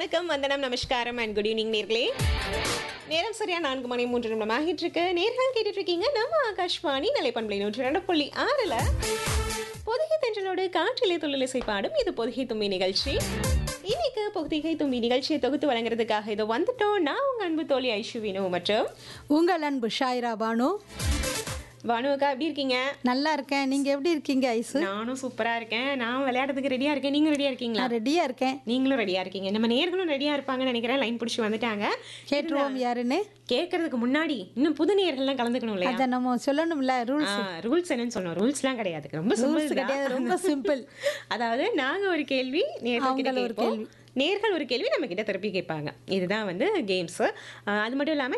வணக்கம் வந்தனம் நமஸ்காரம் அண்ட் குட் ஈவினிங் நேர்களே நேரம் சரியா நான்கு மணி மூன்று நிமிடம் ஆகிட்டு இருக்கு நேர்கள் கேட்டுட்டு இருக்கீங்க நம்ம ஆகாஷ்வாணி நிலைப்பண்பலை நூற்றி ரெண்டு புள்ளி ஆறுல பொதிகை தென்றலோடு காற்றிலே தொழிலிசை பாடும் இது பொதிகை தும்பி நிகழ்ச்சி இன்னைக்கு பொதிகை தும்பி நிகழ்ச்சியை தொகுத்து வழங்குறதுக்காக இது வந்துட்டோம் நான் உங்க அன்பு தோழி ஐஷுவினு மற்றும் உங்கள் அன்பு ஷாயிரா பானு பானுவக்கா எப்படி இருக்கீங்க நல்லா இருக்கேன் நீங்க எப்படி இருக்கீங்க ஐசு நானும் சூப்பரா இருக்கேன் நான் விளையாடுறதுக்கு ரெடியா இருக்கேன் நீங்க ரெடியா இருக்கீங்களா நான் ரெடியா இருக்கேன் நீங்களும் ரெடியா இருக்கீங்க நம்ம நேர்களும் ரெடியா இருப்பாங்கன்னு நினைக்கிறேன் லைன் பிடிச்சி வந்துட்டாங்க கேட்டுருவோம் யாருன்னு கேட்கறதுக்கு முன்னாடி இன்னும் புது நேர்கள்லாம் கலந்துக்கணும் இல்லையா அதை நம்ம சொல்லணும்ல ரூல்ஸ் ரூல்ஸ் என்னன்னு சொல்லணும் ரூல்ஸ்லாம் கிடையாது ரொம்ப ரூல்ஸ் சிம்பிள் கிடையாது ரொம்ப சிம்பிள் அதாவது நாங்க ஒரு கேள்வி நேர்கள் அவங்கள ஒரு கேள்வி நேர்கள் ஒரு கேள்வி நம்ம கிட்ட திருப்பி கேட்பாங்க இதுதான் வந்து கேம்ஸ் அது மட்டும் இல்லாம